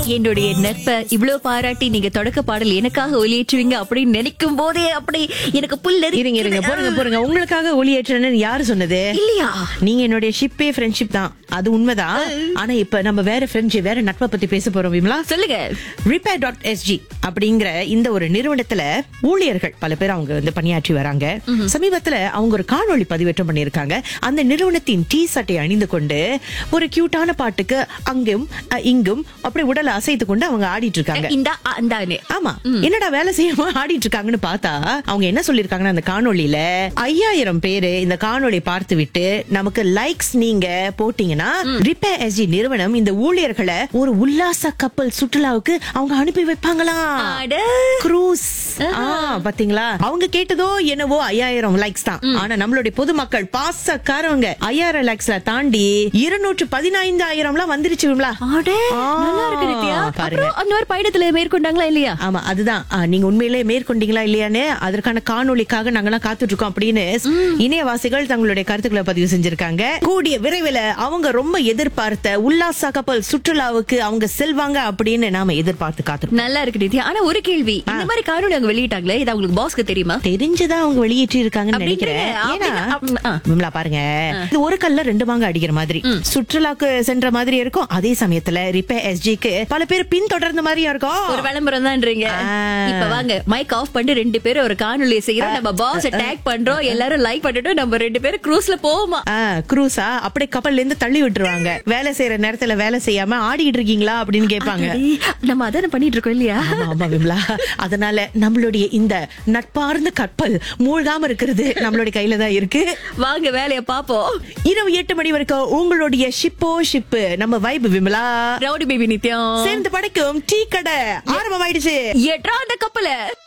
என்னுடைய நட்பை இவ்வளவு பாராட்டி நீங்க தொடக்க பாடல் எனக்காக ஒலியேற்றுவீங்க அப்படின்னு நினைக்கும் போதே அப்படி எனக்கு புல் இருங்க இருங்க போருங்க போருங்க உங்களுக்காக ஒளியேற்றணும்னு யாரு சொன்னது இல்லையா நீங்க என்னுடைய ஷிப்பே ஃப்ரெண்ட்ஷிப் தான் அது உண்மைதான் ஆனா இப்ப நம்ம வேற ஃப்ரெண்ட்ஷிப் வேற நட்பை பத்தி பேச போறோம் விமலா சொல்லுங்க ரிப்பேர் டாட் எஸ்ஜி அப்படிங்கிற இந்த ஒரு நிறுவனத்துல ஊழியர்கள் பல பேர் அவங்க வந்து பணியாற்றி வராங்க சமீபத்துல அவங்க ஒரு காணொளி பதிவேற்றம் பண்ணியிருக்காங்க அந்த நிறுவனத்தின் டீ சட்டை அணிந்து கொண்டு ஒரு கியூட்டான பாட்டுக்கு அங்கும் அஹ், இங்கும் அப்படி உடலை அசைத்து கொண்டு அவங்க ஆடிட்டு இருக்காங்க இந்த அந்தானு ஆமா என்னடா வேலை செய்யாம ஆடிட்டு இருக்காங்கன்னு பார்த்தா அவங்க என்ன சொல்லிருக்காங்கன்னா அந்த காணொளியில ஐயாயிரம் பேரு இந்த காணொளி பார்த்து விட்டு நமக்கு லைக்ஸ் நீங்க போட்டீங்கன்னா ரிப்பேர் எஸ்ஜி நிறுவனம் இந்த ஊழியர்களை ஒரு உல்லாச கப்பல் சுற்றுலாவுக்கு அவங்க அனுப்பி வைப்பாங்களா அட. குரூஸ் பாத்தீங்களா அவங்க கேட்டதோ என்னவோ ஐயாயிரம் லைக்ஸ் தான் ஆனா நம்மளுடைய பொதுமக்கள் பாசக்காரவங்க ஐயாயிரம் லைக்ஸ்ல தாண்டி இருநூற்று பதினைந்தாயிரம்லாம் வந்துருச்சு விமலா அட, ஆ, நல்லா இருக்கு நித்யா பாருங்க. அப்புறம் அந்த மாதிரி பயணத்துல மேற்கொண்டாங்களா இல்லையா ஆமா அதுதான் ஆ, நீங்க உண்மையிலே மேற்கொண்டீங்களா இல்லையான்னு அதற்கான காணொளிக்காக நாங்கெல்லாம் காத்துட்டு இருக்கோம் அப்படின்னு இணையவாசிகள் தங்களுடைய கருத்துக்களை பதிவு செஞ்சிருக்காங்க கூடிய விரைவில் அவங்க ரொம்ப எதிர்பார்த்த உல்லாச கப்பல் சுற்றுலாவுக்கு அவங்க செல்வாங்க அப்படின்னு நாம எதிர்பார்த்து காத்துருக்கோம் நல்லா இருக்கு நித்யா ஆனா ஒரு கேள்வி இந்த மாதிரி காணொலி அவங்க வெளியிட்டாங்களே இது அவங்களுக்கு பாஸ்க்கு தெரியுமா தெரிஞ்சுதான் அவங்க வெளியேற்றி இருக்காங்கன்னு நினைக்கிறேன் அப்படின்றீங்க? ஏன்னா அப்படின்னா, ஆ. விமலா பாருங்க இது ஒரு கல்ல ரெண்டு மாங்க அடிக்கிற மாதிரி சுற்றுலாக்கு சென்ற மாதிரி இருக்கும் அதே சமயத்துல ரிப்பேர் எஸ்ஜிக்கு பல பேர் பின்தொடர்ந்த மாதிரியா இருக்கும் ஒரு விளம்பரம் தான்றீங்க ஆ. இப்ப வாங்க மைக் ஆஃப் பண்ணி ரெண்டு பேரும் ஒரு காணொலியை செய்யறோம் நம்ம பாஸ் டேக் பண்றோம் எல்லாரும் லைக் பண்ணிட்டு நம்ம ரெண்டு பேரும் க்ரூஸ்ல போவோமா குரூஸா அப்படியே கப்பல்ல இருந்து தள்ளி விட்டுருவாங்க வேலை செய்யற நேரத்துல வேலை செய்யாம ஆடிட்டு இருக்கீங்களா அப்படின்னு கேட்பாங்க அடே, நம்ம அதான பண்ணிட்டு இருக்கோம் இல்லையா ஆமா ஆமா விமலா அதனால நம்மளுடைய இந்த நட்பார்ந்த கப்பல் மூழ்காம இருக்கிறது நம்மளுடைய கையில தான் இருக்கு வாங்க வேலைய பாப்போம் இரவு எட்டு மணி வரைக்கும் உங்களுடைய ஷிப்போ ஷிப்பு நம்ம வைப் விமலா ரவுடி பேபி நித்யம் சேர்ந்து படைக்கும் டீ கடை ஆரம்பமாயிடுச்சு எட்ரா அந்த கப்பல